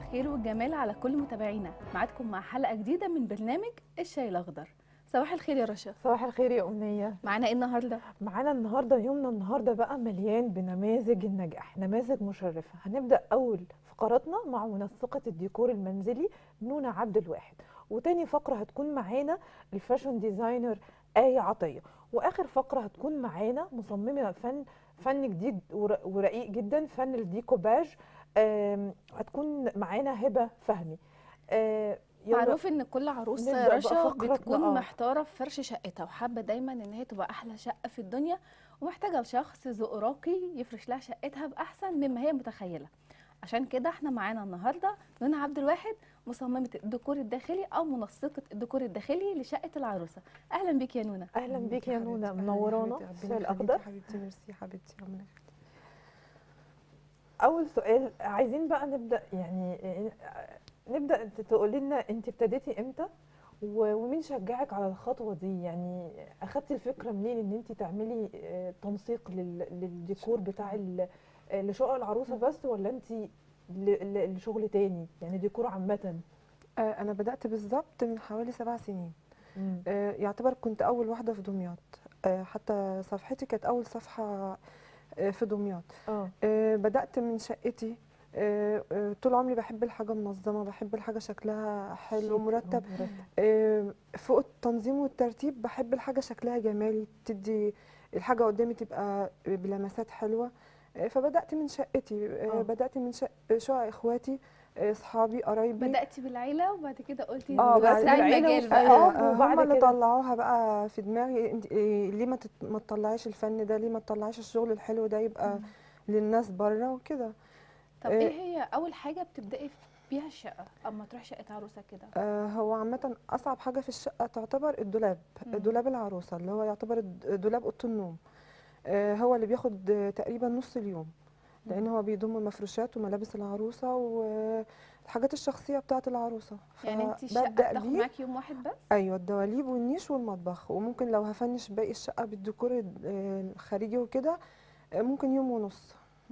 الخير والجمال على كل متابعينا معاكم مع حلقة جديدة من برنامج الشاي الأخضر صباح الخير يا رشا صباح الخير يا أمنية معانا ايه النهاردة؟ معانا النهاردة يومنا النهاردة بقى مليان بنماذج النجاح نماذج مشرفة هنبدأ أول فقراتنا مع منسقة الديكور المنزلي نونا عبد الواحد وتاني فقرة هتكون معانا الفاشن ديزاينر آية عطية وآخر فقرة هتكون معانا مصممة فن فن جديد ور- ورقيق جدا فن الديكوباج آم، هتكون معانا هبة فهمي آه، يلا معروف ان كل عروسة نبدأ يا بقى رشا فقرتنا، بتكون آه. محتارة في فرش شقتها وحابة دايما ان هي تبقى احلى شقة في الدنيا ومحتاجة لشخص ذوق راقي يفرش لها شقتها بأحسن مما هي متخيلة عشان كده احنا معانا النهارده نونا عبد الواحد مصممة الديكور الداخلي او منسقة الديكور الداخلي لشقة العروسة اهلا بيك يا نونا أهلا بيك يا حبيبتي، نونا أهلاً منورانا حبيبتي، في ربنا الشاي يخليكي الأخضر حبيبتي ميرسي حبيبتي ربنا يخليكي اول سؤال عايزين بقى نبدا يعني نبدا تقولي لنا انت ابتديتي امتى و- ومين شجعك على الخطوه دي يعني اخدتي الفكره منين ان انت تعملي آه، تنسيق لل- للديكور بتاع ال- آه، لشقق العروسه بس ولا انت ل- ل- لشغل تاني يعني ديكور عامه آه انا بدات بالظبط من حوالي سبع سنين مم. آه يعتبر كنت اول واحده في دمياط آه حتى صفحتي كانت اول صفحه آه في دمياط اه آه بدات من شقتي آه آه طول عمري بحب الحاجه منظمه بحب الحاجه شكلها حلو شيك ومرتب مرتب آه، فوق التنظيم والترتيب بحب الحاجة شكلها جمالي تدي الحاجة قدامي تبقى بلمسات حلوة آه، فبدأت من شقتي آه، آه. بدأت من شق شقق إخواتي آه، أصحابي قرايبي بدأتي بالعيلة وبعد كده قلتي اه بدأتي وسعي بالعيلة المجال وسعي- بقى آه، أيوة، وبعد هم اللي كده؟ طلعوها بقى في دماغي انت إيه، ليه ما تت- ما تطلعيش الفن ده ليه ما تطلعيش الشغل الحلو ده يبقى للناس بره وكده طب آه، ايه هي اول حاجة بتبدأي بيها الشقة اما تروحي شقة عروسة كده آه، هو عامة أصعب حاجة في الشقة تعتبر الدولاب مم. دولاب العروسة اللي هو يعتبر الد- دولاب أوضة النوم آه، هو اللي بياخد آه، تقريبا نص اليوم لأن هو بيضم مفروشات وملابس العروسة والحاجات الشخصية بتاعة العروسة يعني انت الشقة فببدأ بتاخد بيه معاكي يوم واحد بس أيوة الدواليب والنيش والمطبخ وممكن لو هفنش باقي الشقة بالديكور ال- آه، الخارجي وكده آه، ممكن يوم ونص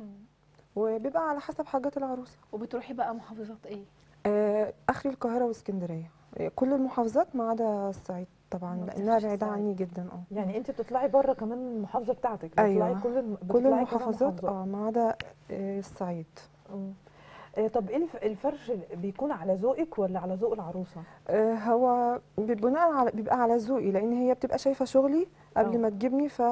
وبيبقى على حسب حاجات العروسة وبتروحي بقى محافظات ايه آه، اخري القاهره واسكندريه آه، كل المحافظات ما عدا الصعيد طبعا ما لانها بتسافريش بعيده الصعيد. عني جدا اه يعني انت بتطلعي بره كمان المحافظه بتاعتك بتطلعي أيوة. كل الم... كل بتطلعي كمان المحافظات محافظات. اه ما عدا آه، الصعيد مم. آه، طب ايه الف- الفرش بيكون على ذوقك ولا على ذوق العروسه آه، هو بناء على بيبقى على ذوقي لان هي بتبقى شايفه شغلي قبل آه. ما تجيبني ف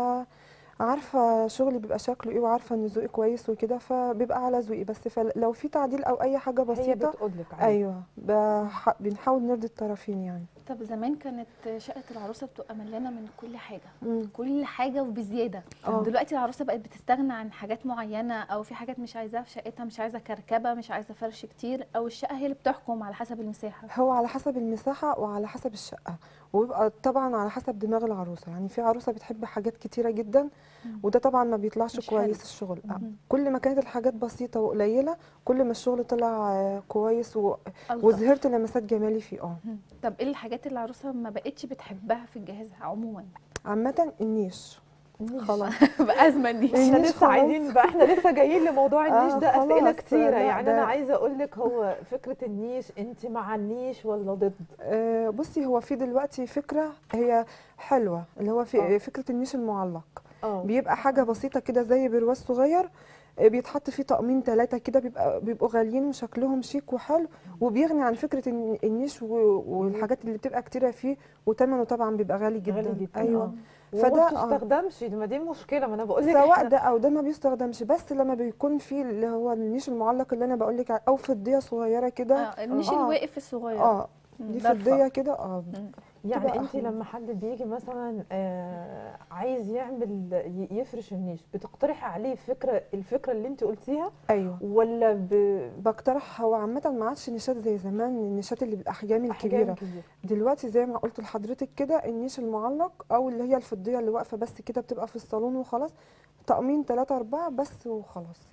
عارفه شغلي بيبقى شكله ايه وعارفه ان ذوقي كويس وكده فبيبقى على ذوقي بس فلو في تعديل او اي حاجه هي بسيطه بتقول لك عليه ايوه بح- بنحاول نرضي الطرفين يعني طب زمان كانت شقة العروسة بتبقى مليانة من كل حاجة مم. كل حاجة وبزيادة اه دلوقتي العروسة بقت بتستغنى عن حاجات معينة او في حاجات مش عايزاها في شقتها مش عايزة كركبة مش عايزة فرش كتير او الشقة هي اللي بتحكم على حسب المساحة هو على حسب المساحة وعلى حسب الشقة وبيبقى طبعا على حسب دماغ العروسة يعني في عروسة بتحب حاجات كتيرة جدا مم. وده طبعا ما بيطلعش مش كويس حلو. الشغل آه. مم. كل ما كانت الحاجات بسيطة وقليلة كل ما الشغل طلع آه، كويس و... ألطف. وظهرت لمسات جمالي فيه اه مم. طب ايه الحاجات اللي العروسة ما بقتش بتحبها في الجهاز عموما عامة النيش خلاص بأزمة دي احنا النيش لسه خلاص. عايزين بقى احنا لسه جايين لموضوع النيش آه، ده اسئله خلاص، كتيره لا، يعني ده- انا عايزه اقول لك هو فكره النيش انت مع النيش ولا ضد آه بصي هو في دلوقتي فكرة هي حلوة اللي هو في آه. فكرة النيش المعلق اه بيبقى حاجة بسيطة كده زي برواز صغير آه، بيتحط فيه طقمين ثلاثة كده بيبقى بيبقوا غاليين وشكلهم شيك وحلو وبيغني عن فكرة الن- النيش و- والحاجات اللي بتبقى كتيرة فيه وثمنه طبعا بيبقى غالي جدا, غالي جدا أيوة وما فده- آه. بتستخدمش ما دي مشكله ما انا بقول لك سواء إحنا- ده أو ده ما بيستخدمش بس لما بيكون فيه اللي هو النيش المعلق اللي أنا بقول لك أو فضية صغيرة كده آه النيش آه. الواقف الصغير اه مم، دي ضرفة. فضية كده اه مم. يعني تبقى انت أحلى. لما حد بيجي مثلا آه عايز يعمل ي- يفرش النيش بتقترحي عليه فكره الفكره اللي انت قلتيها ايوه ولا ب بقترح هو عامة ما عادش نشات زي زمان النشات اللي بالأحجام احجام الكبيرة كبيره دلوقتي زي ما قلت لحضرتك كده النيش المعلق او اللي هي الفضيه اللي واقفه بس كده بتبقى في الصالون وخلاص طقمين ثلاثة أربعة بس وخلاص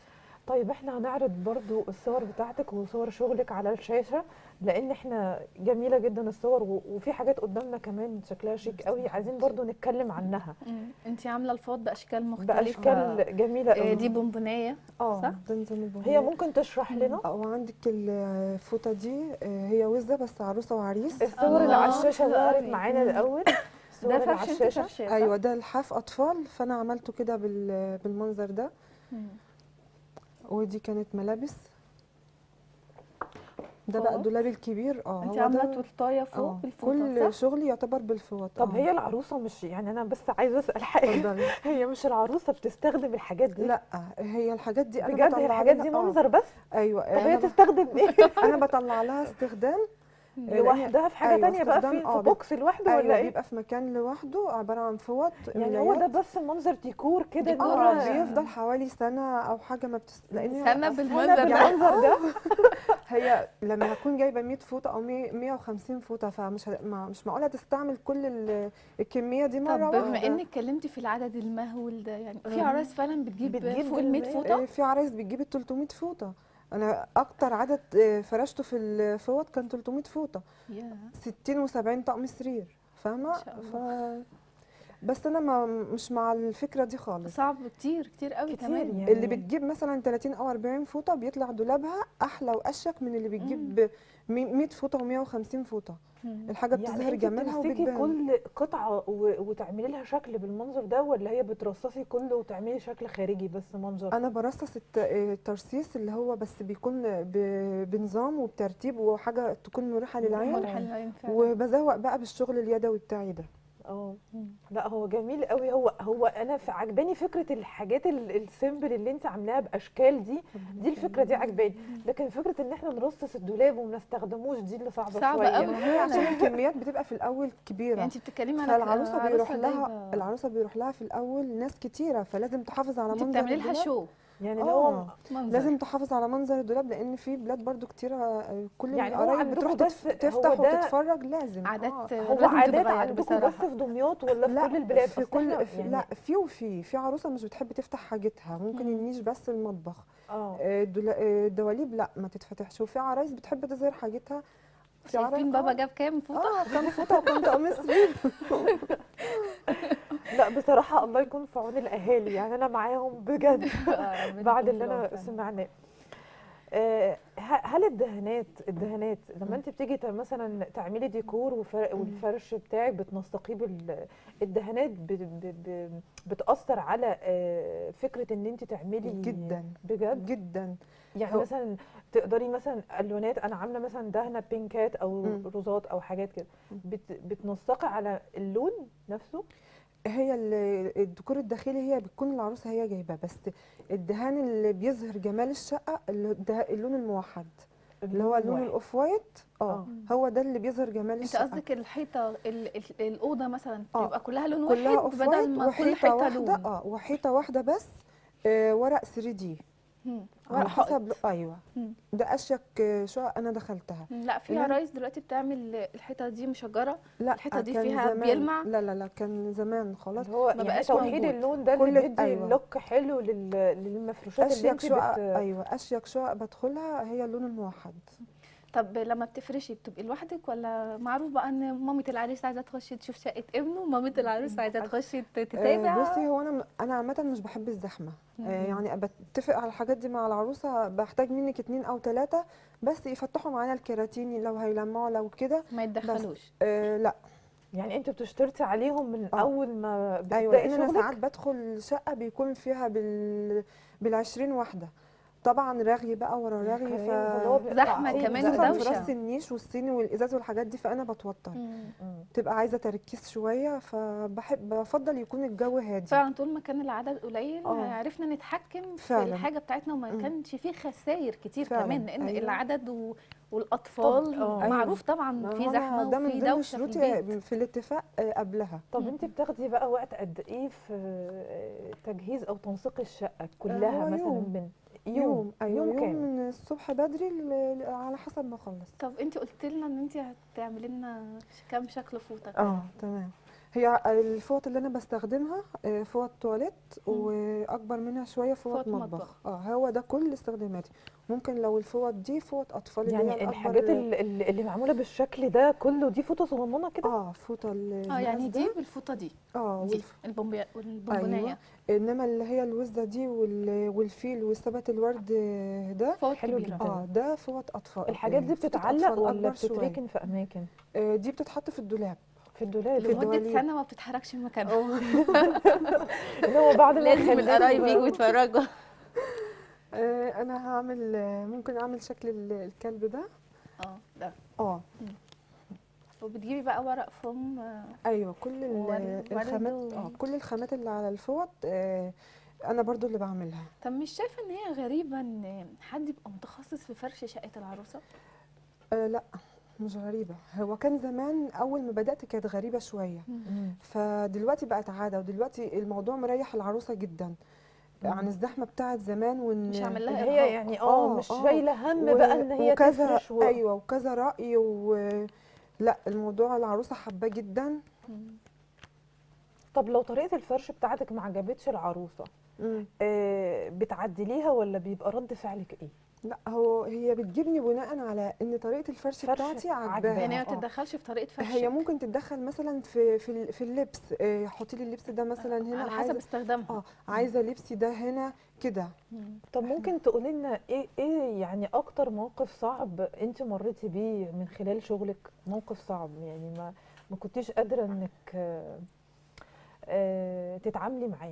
طيب احنا هنعرض برضو الصور بتاعتك وصور شغلك على الشاشة لان احنا جميلة جدا الصور و- وفي حاجات قدامنا كمان شكلها شيك قوي عايزين برضو نتكلم عنها انت عامله الفوط باشكال مختلفه باشكال جميلة آه، قوي دي بونبونيه اه صح؟ ده نظام البنات. هي ممكن تشرح لنا وعندك الفوطه دي آه، هي وزه بس عروسه وعريس الصور اللي على الله، الشاشة حلو ظهرت قوي. معانا مم. الاول الصور ده اللي على فرش انت الشاشة فرشاه صح؟ ايوه ده لحاف اطفال فانا عملته كده بال- بالمنظر ده مم. ودي كانت ملابس ده بقى فوط. دولابي الكبير اه انت هو عامله ده تورتايه فوق اه بالفوطه كل صح؟ شغلي يعتبر بالفوط طب آه. هي العروسة مش يعني انا بس عايزة اسأل حاجة اتفضلي هي مش العروسة بتستخدم الحاجات دي لا هي الحاجات دي انا بجد هي بطلع الحاجات لها- دي آه. منظر بس ايوه طب هي انا, ب... تستخدم ايه انا بطلع لها استخدام لأن- لوحدها في حاجة أيوة، تانية بقى استخدام- في آه، في بت- بوكس لوحده ولا ايوه ايه بيبقى في مكان لوحده عباره عن فوط يعني هو ده ملايات. بس منظر ديكور كده ديكور إن هو- آه. بيفضل حوالي سنه او حاجه ما بتس... لان هي سنه أصلاً- بالمنظر ده بالمنظر ده هي لما هكون جايبه 100 فوطه او 100 150 فوطه فمش ه... ما مش معقوله تستعمل كل ال- الكميه دي مره طب بما واحده انك اتكلمتي في العدد المهول ده يعني في مم. عرايس فعلا بتجيب, بتجيب فوق ال 100 المية. فوطه آه، في عرايس بتجيب ال 300 فوطه انا اكتر عدد آه، فرشته في الفوط كان 300 فوطه يا 60 و70 طقم سرير فاهمه ما شاء ف بس انا ما مش مع الفكره دي خالص صعب كتير كتير قوي كتير كمان يعني. اللي بتجيب مثلا 30 او 40 فوطه بيطلع دولابها احلى واشيك من اللي بتجيب 100 فوطه و150 فوطه مم. الحاجه يعني بتظهر انت جمالها بتمسكي وبتبان كل قطعة و... وتعملي لها شكل بالمنظر ده ولا هي بترصصي كله وتعملي شكل خارجي بس منظر انا برصص الت- الترصيص اللي هو بس بيكون ب- بنظام وبترتيب وحاجه تكون مريحه للعين مريحة للعين فعلا. وبزوق بقى بالشغل اليدوي بتاعي ده اه مم. لا هو جميل قوي هو هو انا في عجباني فكره الحاجات ال- السيمبل اللي انت عاملاها باشكال دي دي الفكره دي عجباني لكن فكره ان احنا نرصص الدولاب وما نستخدموش دي اللي صعبه صعبة شويه قوي. ما هي عشان الكميات بتبقى في الاول كبيره يعني انت بتتكلمي على فالعروسه عروسة بيروح لها جايبة- العروسه بيروح لها في الاول ناس كتيره فلازم تحافظ على انت منظر بتعملي لها الدولاب. شو يعني اللي هو آه. منظر لازم تحافظ على منظر الدولاب لان في بلاد برضو كتيره آه، كل يعني هو القرايب عندكم بتروح بس تتف- هو تفتح ده وتتفرج لازم عادات آه. هو لازم عادات تتغير عندكم بس بصراحة. في دمياط ولا في كل البلاد في أصل كل إحنا في يعني- لا في وفي في عروسه مش بتحب تفتح حاجتها ممكن مم. النيش بس المطبخ اه آه، الدولا- آه، الدواليب لا ما تتفتحش وفي عرايس بتحب تظهر حاجتها في شايفين عرايس- بابا آه. جاب كام فوطة اه كام فوطه وكام طقم سرير لا بصراحه الله يكون في عون الاهالي يعني انا معاهم بجد آه، ربنا بعد يكون اللي في انا العون فعلا. سمعناه آه، ه- هل الدهانات الدهانات لما انت بتيجي ت- مثلا تعملي ديكور وفر- والفرش بتاعك بتنسقيه بال- الدهانات ب- ب- ب- بتاثر على آه، فكره ان انت تعملي جدا بجد جدا يعني هو- مثلا تقدري مثلا الوانات انا عامله مثلا دهنه بينكات او مم. روزات او حاجات كده مم. بت بتنسقي على اللون نفسه هي ال- الديكور الداخلي هي بتكون العروسه هي جايباه بس الدهان اللي بيظهر جمال الشقه اللي ده اللون الموحد اللي هو اللون الواحد. الاوف وايت اه آه. هو ده اللي بيظهر جمال انت الشقه قصدك الحيطة ال- ال- الأوضة مثلا آه. يبقى كلها لون كلها واحد اوف بدل وايت ما كل وحيطه حيطة واحده لون اه وحيطه واحده بس آه ورق 3 دي مم. على ورق حسب حائط. ايوه مم. ده اشيك آه، شقق انا دخلتها مم. لا في إنما- عرايس دلوقتي بتعمل الحيطة دي مشجرة لا الحيطة دي كان فيها زمان بيلمع؟ لا لا لا كان زمان خلاص اللي هو ما يعني بقاش توحيد موجود. اللون ده كل- اللي بيدي أيوة. لوك حلو لل... للمفروشات اللي اشيك انت شقق بت... ايوه اشيك شقق بدخلها هي اللون الموحد طب لما بتفرشي بتبقي لوحدك ولا معروف بقى ان مامة العريس عايزة تخش تشوف شقة ابنه ومامة العروس عايزة تخش ت- آه، تتابع بصي هو انا انا عامه مش بحب الزحمه آه، مم. يعني بتفق على الحاجات دي مع العروسه بحتاج منك اتنين او تلاته بس يفتحوا معانا الكراتين لو هيلمعوا لو كده ما يتدخلوش آه لا يعني انت بتشترطي عليهم من آه. اول ما بتبداي ايوه لان انا شغلك ساعات بدخل شقه بيكون فيها بال بال20 واحده طبعا رغي بقى ورا رغي ف اللي هو بيبقى زحمة عقيم كمان ده. خصوصا ودوشة. في راس النيش والصيني والازاز والحاجات دي فانا بتوتر مم. مم. تبقى عايزه تركيز شويه فبحب بفضل يكون الجو هادي فعلا طول ما كان العدد قليل آه. عرفنا نتحكم في فعلا. الحاجه بتاعتنا وما مم. كانش فيه خسائر كتير فعلا. كمان لان أيوة. العدد و... والاطفال طب- آه. معروف طبعا ما في هو أنا زحمه ده من وفي ضمن دوشه في شروطي البيت في الاتفاق آه، قبلها طب مم. انت بتاخدي بقى وقت قد ايه في آه، تجهيز او تنسيق الشقه كلها هو مثلا يوم. من يوم ايوه يوم يوم, كام؟ من الصبح بدري ل- على حسب ما اخلص طب انت قلت لنا ان انت هتعملي لنا كام شكل فوطه كده. اه تمام هي الفوط اللي انا بستخدمها آه، فوط تواليت واكبر منها شويه فوط فوط مطبخ مطبخ. اه هو ده كل استخداماتي ممكن لو الفوط دي فوط اطفال اللي هي يعني الأكبر- الحاجات ال- ال- اللي معموله بالشكل ده كله دي فوطه صغننه كده اه فوطه ال- اه يعني المقاس دي ده. بالفوطه دي اه دي والف- البومبي والبونبونيه ايوه انما اللي هي الوزه دي وال- والفيل وثبت الورد ده فوط حلو كبيره جدا. اه ده فوط اطفال الحاجات دي فوطة بتتعلق أطفال ولا أكبر شوية. بتتركن في اماكن آه، دي بتتحط في الدولاب في الدولاب لمده الدواليب. سنه ما بتتحركش من مكانها اللي هو بعد ما لازم نخليهم- القرايب يجوا يتفرجوا آه، انا هعمل آه، ممكن اعمل شكل ال- الكلب ده اه ده اه وبتجيبي بقى ورق فوم آه، ايوه كل ال- ورد- ورد الخامات و- اه كل الخامات اللي على الفوط آه، انا برضو اللي بعملها طب مش شايفه ان هي غريبه ان حد يبقى متخصص في فرش شقه العروسه آه لا مش غريبة هو كان زمان أول ما بدأت كانت غريبة شوية مم. فدلوقتي بقت عادة ودلوقتي الموضوع مريح العروسة جدا عن الزمزمة بتاعت زمان وإن مش عامل اللي لها هي إرهاق. يعني اه آه، مش آه. شايله هم و- بقى ان هي وكذا تفرش و... أيوة وكذا رأي و لا الموضوع العروسة حباه جدا مم. طب لو طريقه الفرش بتاعتك ما عجبتش العروسه مم. آه بتعدليها ولا بيبقى رد فعلك ايه لا هو هي بتجيبني بناء على ان طريقه الفرش فرش بتاعتي عاجباها. عاجباها يعني ما آه. تتدخلش في طريقه فرش هي ممكن تتدخل مثلا في في ال- في اللبس آه، حطي لي اللبس ده مثلا هنا على حسب عايزه استخدامها اه عايزه لبسي ده هنا كده مم. طب ممكن تقولي لنا ايه ايه يعني اكتر موقف صعب انت مريتي بيه من خلال شغلك موقف صعب يعني ما ما كنتيش قادره انك آه، آه، تتعاملي معاه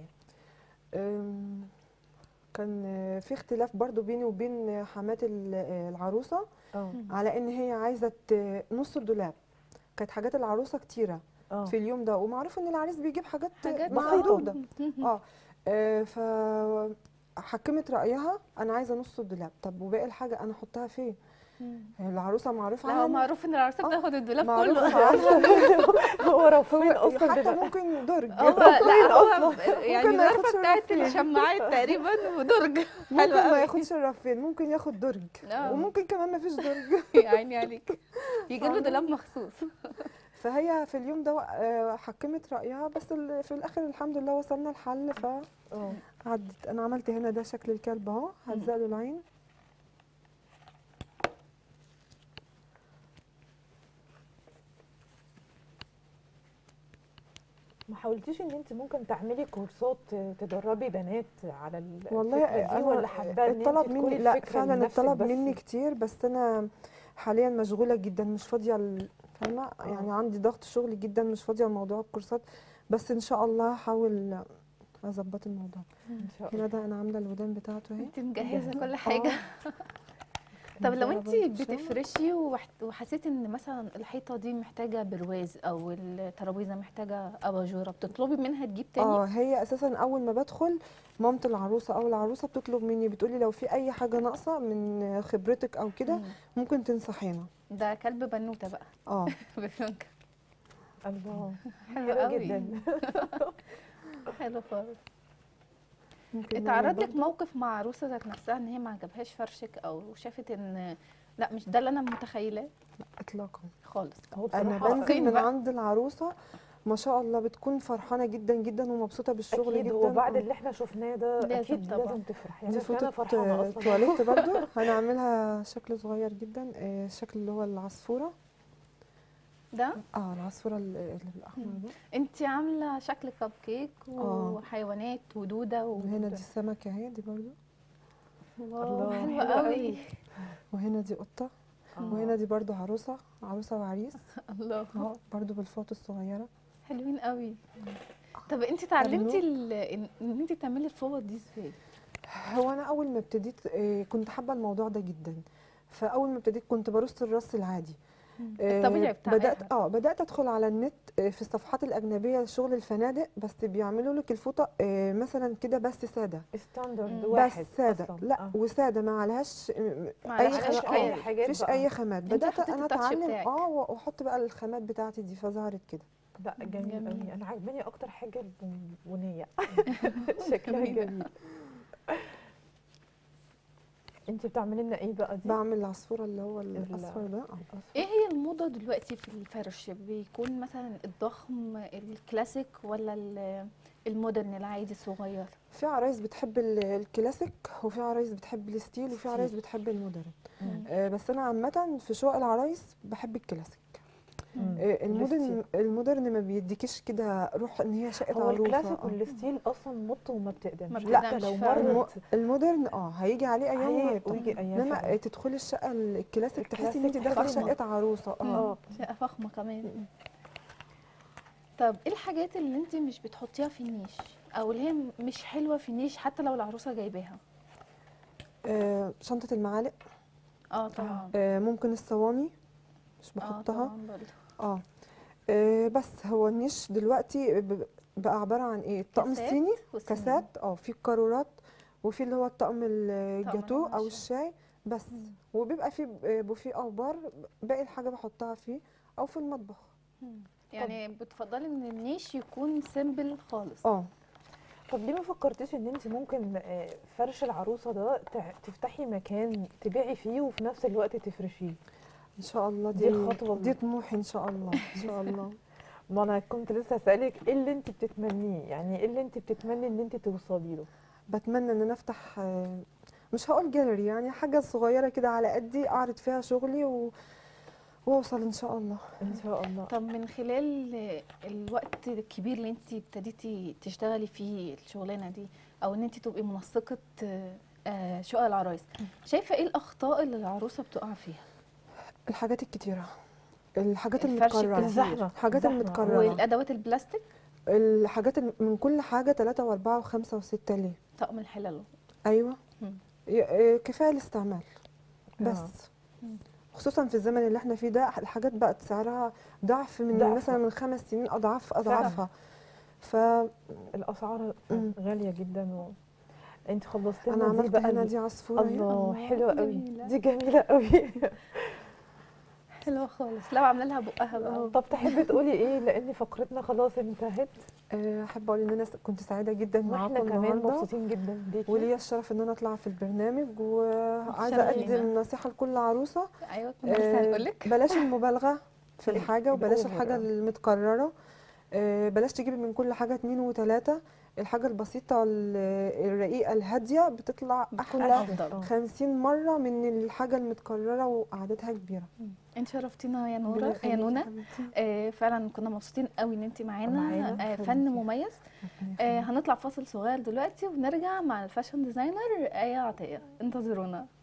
آم، كان آه، في اختلاف برضو بيني وبين حمات ال- آه، العروسه اه على ان هي عايزه ت- نص الدولاب كانت حاجات العروسه كتيره اه في اليوم ده ومعروف ان العريس بيجيب حاجات, حاجات محدوده مم. اه آه، ف حكمت رايها انا عايزه نص الدولاب طب وباقي الحاجه انا احطها فين مم. العروسه معروف لا هو عنها معروف ان العروسه آه، بتاخد الدولاب معروف كله عنها هو رافضين هو اصلا حتى دلوقتي. ممكن درج هو لا هو يعني ممكن ما الغرفه ياخدش بتاعت الرفين. الشماعات تقريبا ودرج ممكن حلوة ما قوي. ياخدش الرفين ممكن ياخد درج آه. وممكن كمان ما فيش درج يا عيني عليك يجي له فاهمة؟ دولاب مخصوص فهي في اليوم ده آه، حكمت رايها بس ال- في الاخر الحمد لله وصلنا لحل اه فعدت انا عملت هنا ده شكل الكلب اهو هلزق له العين ما حاولتيش ان انت ممكن تعملي كورسات تدربي بنات على ال- والله الفكرة دي انا ولا حابه ان انت الطلب تكوني مني لا الفكرة فعلا لنفسك الطلب بس؟ مني كتير بس انا حاليا مشغوله جدا مش فاضيه ال- فاهمه يعني عندي ضغط شغل جدا مش فاضيه لموضوع الكورسات بس ان شاء الله هحاول اظبط الموضوع ان شاء الله هنا ده انا عامله الودان بتاعته اهي انت مجهزه مجهزة. كل حاجه طب لو انت مجربة برضه بتفرشي وحت- وحسيتي ان مثلا الحيطه دي محتاجه برواز او الترابيزه محتاجه اباجوره بتطلبي منها تجيب تاني اه هي اساسا اول ما بدخل مامة العروسه او العروسه بتطلب مني بتقولي لو في اي حاجه ناقصه من خبرتك او كده مم. ممكن تنصحينا ده كلب بنوته بقى اه بفلونكة الله حلو حلو قوي جدا حلو خالص ممكن اتعرض نعمل لك موقف مع عروسه ذات نفسها ان هي ما عجبهاش فرشك او شافت ان لا مش ده اللي انا متخيلاه اطلاقا خالص هو انا بصراحه بنزل من بقى. عند العروسه ما شاء الله بتكون فرحانه جدا جدا ومبسوطه بالشغل اكيد جدا هو بعد آه. اللي احنا شفناه ده لازم اكيد طبعاً. لازم تفرح يعني دي انا فوطه فرحانه اصلا تواليت برضو هنعملها شكل صغير جدا آه، الشكل اللي هو العصفوره ده اه العصفوره ال- ال- الاحمر ده انت عامله شكل كب كيك آه. وحيوانات ودوده و... وهنا دي السمكه اهي دي برضو واو الله، حلوه حلوة قوي قوي. وهنا دي قطه وهنا دي برضو عروسه عروسه وعريس الله اهو برضو بالفوط الصغيره حلوين قوي طب انت اتعلمتي ال- ان إن انت تعملي الفوط دي ازاي هو انا اول ما ابتديت آه، كنت حابه الموضوع ده جدا فاول ما ابتديت كنت برص الرص العادي آه، الطبيعي بتاع أي بدات حد. اه بدات ادخل على النت آه، في الصفحات الاجنبيه شغل الفنادق بس بيعملوا لك الفوطه آه، مثلا كده بس ساده ستاندرد مم. واحد بس ساده أصلاً. لا آه. وساده ما عليهاش آه، ما اي عليهاش خامات أي آه، حاجات مفيش بقى. اي خامات أنت بدات حطيتي انا التاتش اتعلم بتاعك. اه واحط بقى الخامات بتاعتي دي فظهرت كده لا جميل, جميل. قوي انا عاجباني اكتر حاجه البنيه شكلها جميلة. جميل انت بتعملي لنا ايه بقى دي بعمل العصفوره اللي هو ال- الاصفر ده آه. ايه هي الموضة دلوقتي في الفرش بيكون مثلا الضخم الكلاسيك ولا ال- المودرن العادي الصغير في عرايس بتحب ال- الكلاسيك وفي عرايس بتحب الستيل وفي ستيل. عرايس بتحب المودرن مم. آه، بس انا عامه في شقق العرايس بحب الكلاسيك مم. آه، المودرن الستيل. المودرن ما بيديكيش كده روح ان هي شقه هو عروسه الكلاسيك آه. والستيل اصلا مط وما بتقدمش ما لا بتقدمش لو فعلا. مرت المودرن اه هيجي عليه ايام هي- وهيبطل. ويجي ايام انما فعلا. تدخلي الشقه الكلاسيك تحسي ان انت الكلاسيك داخله فخمة. شقه عروسه اه اه شقة فخمة كمان طب ايه الحاجات اللي انت مش بتحطيها في النيش او اللي هي مش حلوة في النيش حتى لو العروسة جايباها آه، شنطه المعالق اه طبعا آه، ممكن الصواني مش اه بحطها طبعا برضه اه آه، بس هو النيش دلوقتي ب- بقى عباره عن ايه الطقم كاسات الصيني وسنين. كاسات اه في القارورات وفي اللي هو الطقم الجاتو او العشاء. الشاي بس مم. وبيبقى في بوفيه او بار باقي الحاجه بحطها فيه او في المطبخ مم. يعني بتفضلي ان النيش يكون سيمبل خالص اه طب ليه ما فكرتيش ان انت ممكن آه، فرش العروسه ده تع- تفتحي مكان تبيعي فيه وفي نفس الوقت تفرشيه ان شاء الله دي دي الخطوة دي اللي- طموحي ان شاء الله ان شاء الله ما انا كنت لسه اسالك ايه اللي انت بتتمنيه يعني ايه اللي انت بتتمني ان انت توصلي له بتمنى ان انا افتح آه، مش هقول جاليري يعني حاجه صغيره كده على قدي اعرض فيها شغلي و... واوصل ان شاء الله ان شاء الله طب من خلال الوقت الكبير اللي انت ابتديتي تشتغلي فيه الشغلانه دي او ان انت تبقي منسقه آه، شقق العرايس شايفه ايه الاخطاء اللي العروسه بتقع فيها الحاجات الكتيره الحاجات الفرش المتكرره الكتير. الزحمه الحاجات زحمة. المتكررة. والادوات البلاستيك الحاجات الم- من كل حاجه ثلاثة وأربعة وخمسة وستة ليه طقم الحلل ايوه مم. ي- آه، كفايه الاستعمال بس آه. مم. خصوصا في الزمن اللي احنا فيه ده الحاجات بقت سعرها ضعف من ضعف. مثلا من خمس سنين اضعاف اضعافها فانا الاسعار مم. غاليه جدا و... انت خلصتي لنا دي عملت بقى هنا ال- دي عصفوره أهي. الله حلوه قوي جميلة. دي جميله قوي حلوه خالص لو عامله لها بقها بقى طب تحبي تقولي ايه لان فقرتنا خلاص انتهت آه، احب اقول ان انا س- كنت سعيده جدا معاكم واحنا كمان النهارده مبسوطين جدا بيكي وليا الشرف ان انا اطلع في البرنامج وعايزه الشرف لينا. اقدم نصيحه لكل عروسه ايوه كنا لسه آه، هنقول لك بلاش المبالغه في في الحاجه وبلاش الأوفر، الحاجه آه. المتكرره آه، بلاش تجيبي من كل حاجه اتنين وتلاته الحاجه البسيطه ال- الرقيقه الهاديه بتطلع بتكون احلى افضل آه. خمسين مره من الحاجه المتكرره وقعدتها كبيره انت شرفتينا يا ربنا نوره يا يخليكي نونا حبيبتي. آه فعلا كنا مبسوطين قوي ان انت معانا معانا. آه فن حبيبتي. مميز ربنا آه يخليكي. هنطلع فاصل صغير دلوقتي ونرجع مع الفاشن ديزاينر آية عطية انتظرونا